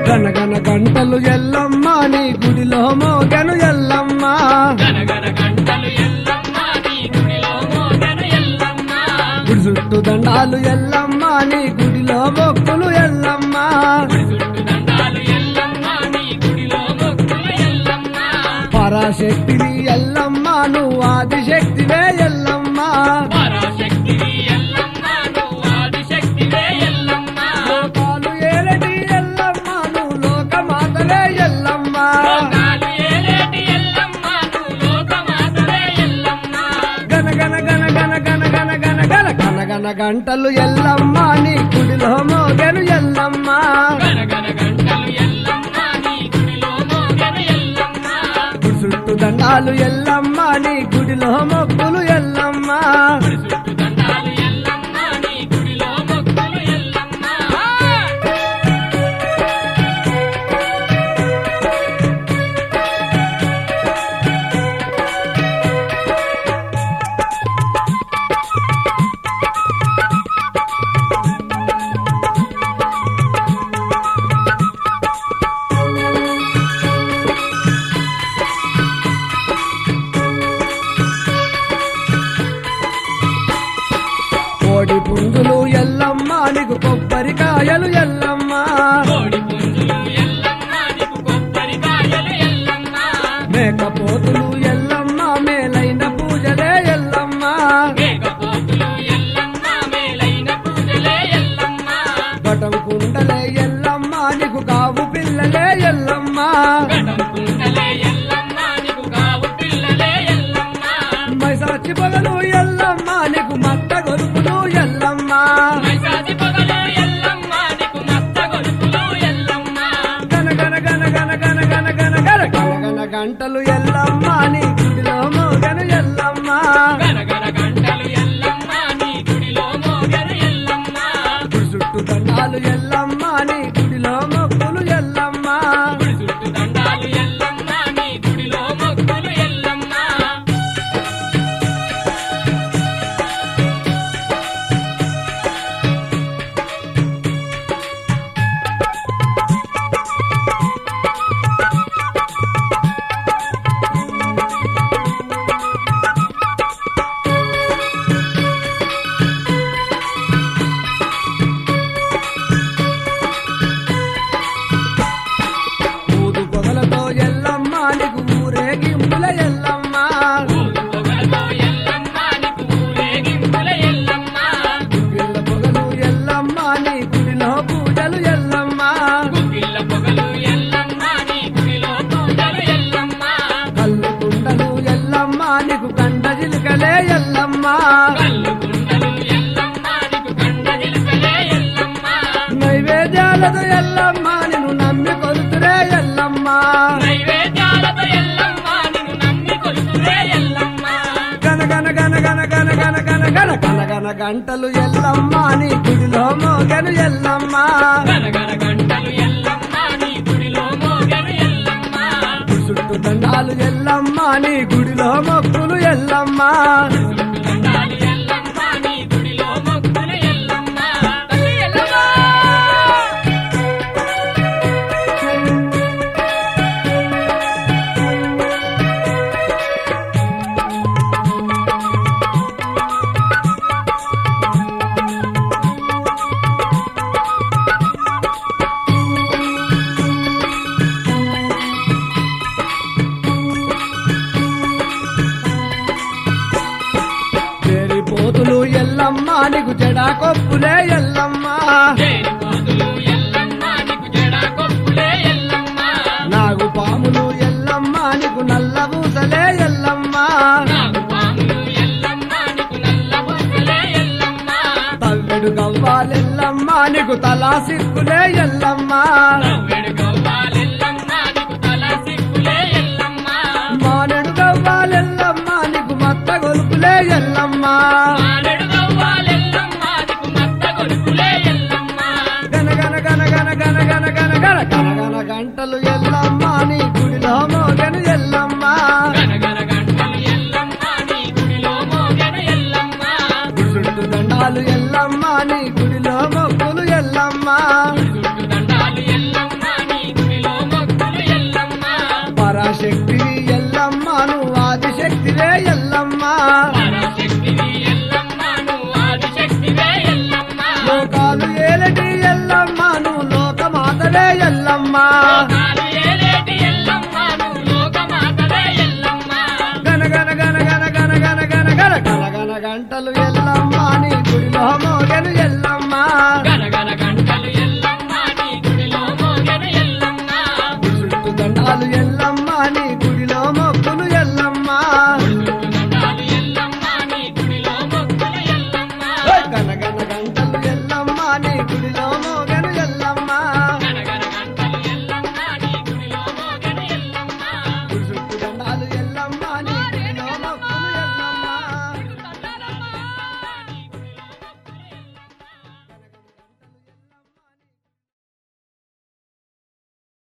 గనగన గంటలు ఎల్లమ్మ నీ గుడిలో మోగను ఎల్లమ్మ గనగన గంటలు ఎల్లమ్మ నీ గుడిలో మోగెను ఎల్లమ్మ గుడి చుట్టూ దండాలు ఎల్లమ్మ నీ గుడిలో మొక్కులు ఎల్లమ్మ చుట్టు దండాలు ఎల్లమ్మ నీ గుడిలో మొక్కులు ఎల్లమ్మ పరాశక్తివి ఎల్లమ్మ నువ్వు ఆదిశక్తివే ఎల్లమ్మ పరాశక్తివి ఎల్లమ్మ నువ్వు ఆదిశక్తివే ఎల్లమ్మ లోకాలు ఏలటి ఎల్లమ్మ నువ్వు లోకమాతవే ఎల్లమ్మ లోకాలు ఏలేటి ఎల్లమ్మ నువ్వు లోకమాతవే ఎల్లమ్మ గనగన గన గన గన గన గన గన గన గన గంటలు ఎల్లమ్మ నీ గుడిలో మోగెను ఎల్లమ్మ గనగన గంటలు ఎల్లమ్మ నీ గుడిలో మోగెను ఎల్లమ్మ గుడి చుట్టూ దండాలు ఎల్లమ్మ నీ గుడిలో మొక్కులు ఎల్లమ్మ చుట్టు దండాలు ఎల్లమ్మ నీ గుడిలో మొక్కులు ఎల్లమ్మ కోడి పుంజులు ఎల్లమ్మ నీకు కొబ్బరికాయలు ఎల్లమ్మ కోడి పుంజులు ఎల్లమ్మ నీకు కొబ్బరికాయలు ఎల్లమ్మ మేకపోతులు ఎల్లమ్మ మేలైన పూజలే ఎల్లమ్మ మేకపోతులు ఎల్లమ్మ మేలైన పూజలే ఎల్లమ్మ గటం కుండలే ఎల్లమ్మ నీకు కావు పిల్లలే ఎల్లమ్మ గడం కుండలే ఎల్లమ్మ నీకు కావు పిల్లలే ఎల్లమ్మ మైసాచి పగలు ఎల్లమ్మ నీకు మట్ట గొరుపులు ఎల్లమ్మ మైసాచి పగలు ఎల్లమ్మ నీకు మత్త గొలుపులు ఎల్లమ్మ గన గన గన గన గన గన గన గన గన గన గంటలు ఎల్లమ్మ నీ గుడిలో మోగను ఎల్లమ్మ గనగన గంటలు ఎల్లమ్మ నీ గుడిలో మోగరు ఎల్లమ్మ గుడి చుట్టూ దండాలు ఎల్లమ్మ నీ గుడిలో మొక్కులు ఎల్లమ్మ గుడి చుట్టూ దండాలు ఎల్లమ్మ నీ గుడిలో మొక్కులు ఎల్లమ్మ ఊదు పొగలతో ఎల్లమ్మ నీకు ఊరేగింపుల ఎల్లమ్మ పొగలతో ఎల్లమ్మ నీకు ఊరేగింపుల ఎల్లమ్మ గుగ్గిళ్ళ పొగలు ఎల్లమ్మ నీ గుడిలో పూజలు ఎల్లమ్మ గుగ్గిళ్ళ పొగలు ఎల్లమ్మ నీ గుడిలో పూజలు ఎల్లమ్మ కళ్ళు కుండలు ఎల్లమ్మ నీకు కండ జిలుకలే ఎల్లమ్మ కళ్ళు కుండలు ఎల్లమ్మ నీకు కండ జిలుకలే ఎల్లమ్మ నైవేద్యాలతో ఎల్లమ్మ నిన్ను నమ్మి కొలుతురే ఎల్లమ్మ నైవేద్యాలతో ఎల్లమ్మ నిన్ను నమ్మి కొలుతురే ఎల్లమ్మ గన గన గన గన గన గన గన గన గన గన గంటలు ఎల్లమ్మ నీ గుడిలో మోగను ఎల్లమ్మ గనగన గంటలు ఎల్లమ్మ నీ గుడిలో మోగరు ఎల్లమ్మ గుడి చుట్టూ దండాలు ఎల్లమ్మ నీ గుడిలో మొక్కులు ఎల్లమ్మ చుట్టు దండాలు ఎల్లమ్మ నీ గుడిలో మొక్కులు ఎల్లమ్మ తల్లి ఎల్లమ్మ చేరిపోతులు ఎల్లమ్మ నీకు జడా కొప్పులే ఎల్లమ్మ చేరి పోతులు ఎల్లమ్మ నీకు జడా కొప్పులే ఎల్లమ్మ నాగు పాములు ఎల్లమ్మ నీకు నల్ల పూసలే ఎల్లమ్మ నాగు పాములు ఎల్లమ్మ నీకు నల్ల బుగ్గలే ఎల్లమ్మ తవ్వెడు గవ్వాలెల్లమ్మ నీకు తలా సిక్కులే ఎల్లమ్మ నవ్వెడు గవ్వాలెల్లమ్మ నీకు తల సిక్కులే ఎల్లమ్మ మానెడు గవ్వాలెల్లమ్మ నీకు మత్త గొలుపులే ఎల్లమ్మ మానెడు గవ్వాలెల్లమ్మ నీకు మత్త గొలుపులే ఎల్లమ్మ గన గన గన గన గన గన గన గన గన గన గంటలు ఎల్లమ్మ నీ గుడిలో మోగను ఎల్లమ్మ గనగన గంటలు ఎల్లమ్మ నీ గుడిలో మోగెను ఎల్లమ్మ గుడి చుట్టూ దండాలు ఎల్లమ్మ నీ గుడిలో మొక్కులు ఎల్లమ్మ చుట్టు దండాలు ఎల్లమ్మ నీ శక్తివే ఎల్లమ్మ పరాశక్తివి ఎల్లమ్మ నువ్వు ఆదిశక్తివే ఎల్లమ్మ లోకాలు ఏలటి ఎల్లమ్మ నువ్వు లోకమాతవే ఎల్లమ్మ లోకాలు ఏలేటి ఎల్లమ్మ నువ్వు లోకమాతవే ఎల్లమ్మ గన గన గన గన గన గన గన గన గన గన గంటలు ఎల్లమ్మ నీ గుడిలో మోగెను ఎల్లమ్మ